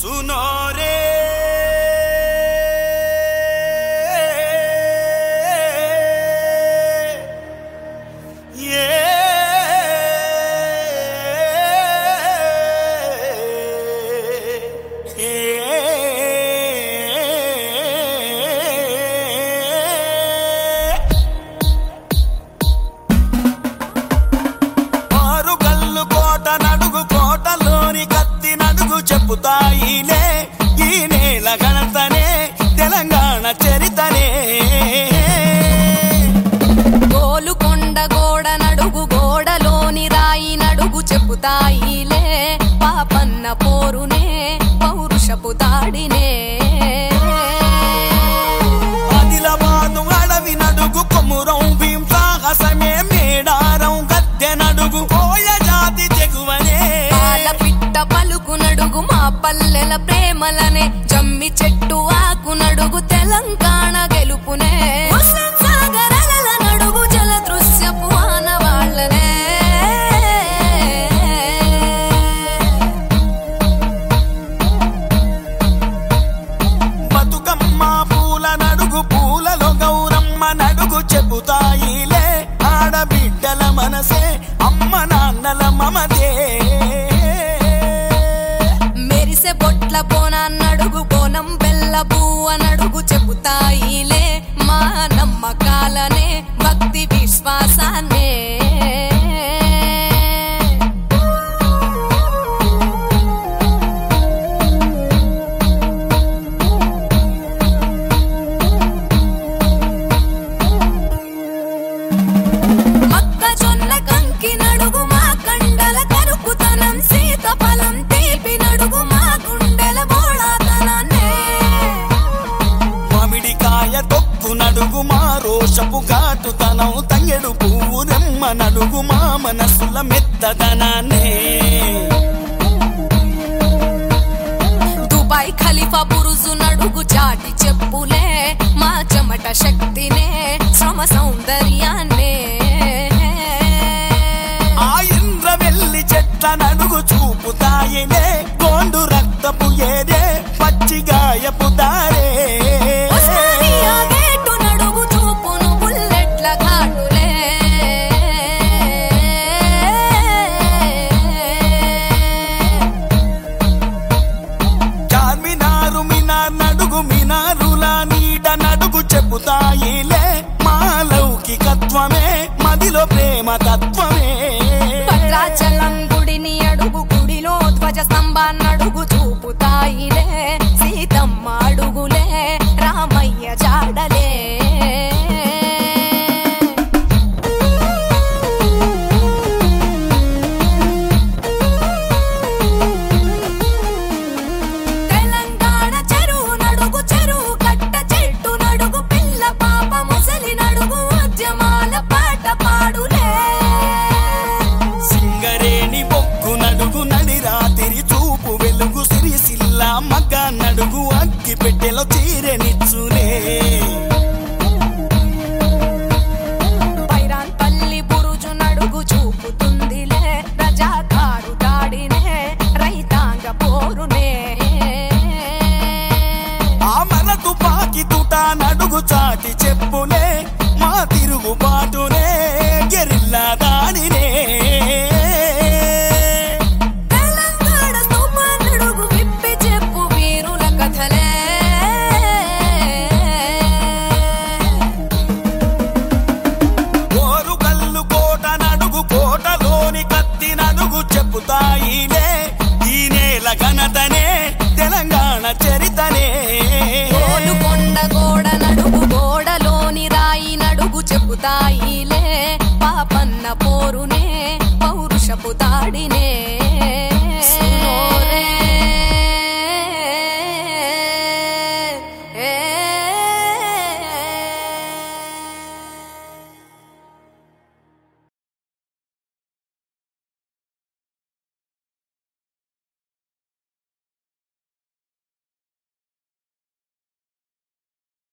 सुनो रे ये ఆరు కళ్ళు కోట నడుగు కోటలోని కత్తి నడుగు చెప్పుతాయిలే ఈ నేల గణతనే తెలంగాణ చరితనే గోలుకొండ గోడ నడుగు గోడలోని రాయి నడుగు చెప్పుతాయిలే పాపన్న పోరునే పౌరుషపు దాడినే ఆదిలాబాదు అడవి నడుగు కొమురం భీం సాహసమే మేడారం గద్దె నడుగు కోయ జాతి తెగువనే పాల పిట్ట పలుకు నడుగు మా పల్లెల ప్రేమలనే జమ్మి చెట్టు ఆకు నడుగు తెలంగాణ గెలుపునే హుస్సేన్ సాగర్ అలల నడుగు జల దృశ్యపు ఆనవాళ్ళనే బతుకమ్మ పూల నడుగు పూలలో గౌరమ్మ నడుగు చెబుతాయిలే ఆడబిడ్డల మనసే అమ్మ నాన్నల మమతే మెరిసే బొట్ల బోన నడుగు బోనం బెల్ల బువ్వ నడుగు చెబుతాయిలే మా నమ్మకాలనే భక్తి విశ్వాసాన్నే మొక్కజొన్న కంకి నడుగు మా కండల కరుకుతనం సీతఫలం తీపి నడుగు మా గుండెల బోళాతనాన్నే మామిడికాయ తొక్కు నడుగు మా రోషపు ఘాటుతనం తంగెడు పువ్వు రెమ్మ నడుగు మా మనసుల మెత్తదనాన్నే దుబాయ్ ఖలీఫా బురుజు నడుగు చాటి చెప్పులే మా చెమట శక్తినే శ్రమ సౌందర్యాన్నే ఆ ఇంద్ర వెళ్ళి చెట్ల నడుగు చూపుతాయిలే గోండు రక్తపు ఏదే పచ్చి గాయపు దారే ఉస్మానియా గేటు నడుగు చూపును బుల్లెట్ల ఘాటులే చార్మినారు మినార్ నడుగు మినారుల నీడ నడుగు చెబుతాయిలే మా లౌకికత్వమే మదిలో ప్రేమ తత్వమే భద్రాచలం గుడిని అడుగు గుడిలో ధ్వజ స్తంభాన్నడుగు చూపుతాయిలే సీతమ్మ అడుగులే రామయ్య జాడలే తెలంగాణ చెరువు నడుగు చెరువు కట్ట చెట్టు నడుగు పిల్ల పాప ముసలి నడుగు ఉద్యమాల పాట పాడులే సింగరేణి బొగ్గు నడుగు నడి రాతిరి చూపు వెలుగు సిరిసిల్ల మగ్గ నడుగు అగ్గి పెట్టెలో చీరెనిచ్చులే పైరాన్ పల్లి బురుజు నడుగు చూపుతుందిలే రజాకారు దాడినే రైతాంగ పోరునే ఆ మన తుపాకి తుట నడుగు చాటి చెప్పులే మా తిరుగుబాటునే గెరిల్లా దాడినే తెలంగాణ స్తుమ నడుగు విప్పి చెప్పు వీరుల కథలే ఓరు కల్లు కోట నడుగు కోటలోని కత్తి నడుగు చెప్పుతాయిలే ఈ నేల ఘనతనే తెలంగాణ చరితనే గోలుకొండ గోడ నడుగు గోడలోని రాయి నడుగు చెబుతాయిలే పాపన్న పోరునే పౌరుషపు దాడినే సునోరే